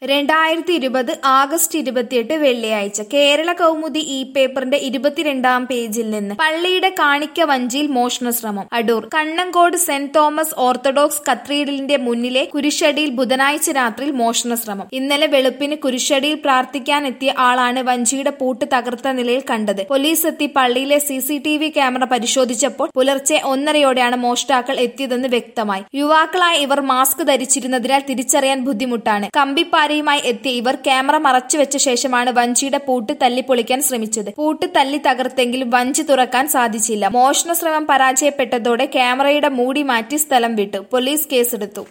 രണ്ടായിരത്തി ഇരുപത് ആഗസ്റ്റ് ഇരുപത്തിയെട്ട് വെള്ളിയാഴ്ച കേരള കൗമുദി ഇ പേപ്പറിന്റെ ഇരുപത്തിരണ്ടാം പേജിൽ നിന്ന് പള്ളിയുടെ കാണിക്ക വഞ്ചിയിൽ മോഷണ ശ്രമം Adoor Kannankode saint Thomas orthodox കത്തീഡ്രലിന്റെ മുന്നിലെ കുരിശടിയിൽ ബുധനാഴ്ച രാത്രിയിൽ മോഷണ ശ്രമം ഇന്നലെ വെളുപ്പിന് കുരിശടിയിൽ പ്രാർത്ഥിക്കാനെത്തിയ ആളാണ് വഞ്ചിയുടെ പൂട്ട് തകർത്ത നിലയിൽ കണ്ടത് പോലീസ് എത്തി പള്ളിയിലെ C C T V camera പരിശോധിച്ചപ്പോൾ പുലർച്ചെ ഒന്നരയോടെയാണ് മോഷ്ടാക്കൾ എത്തിയതെന്ന് വ്യക്തമായി യുവാക്കളായ ഇവർ മാസ്ക് ധരിച്ചിരുന്നതിനാൽ തിരിച്ചറിയാൻ ബുദ്ധിമുട്ടാണ് കമ്പിപ്പാരയുമായി എത്തിയ ഇവർ ക്യാമറ മറച്ചുവെച്ച ശേഷമാണ് വഞ്ചിയുടെ പൂട്ട് തല്ലിപ്പൊളിക്കാൻ ശ്രമിച്ചത് പൂട്ട് തല്ലി തകർത്തെങ്കിലും വഞ്ചി തുറക്കാൻ സാധിച്ചില്ല മോഷണ ശ്രമം പരാജയപ്പെട്ടതോടെ ക്യാമറയുടെ മൂടി മാറ്റി സ്ഥലം വിട്ടു പോലീസ് കേസെടുത്തു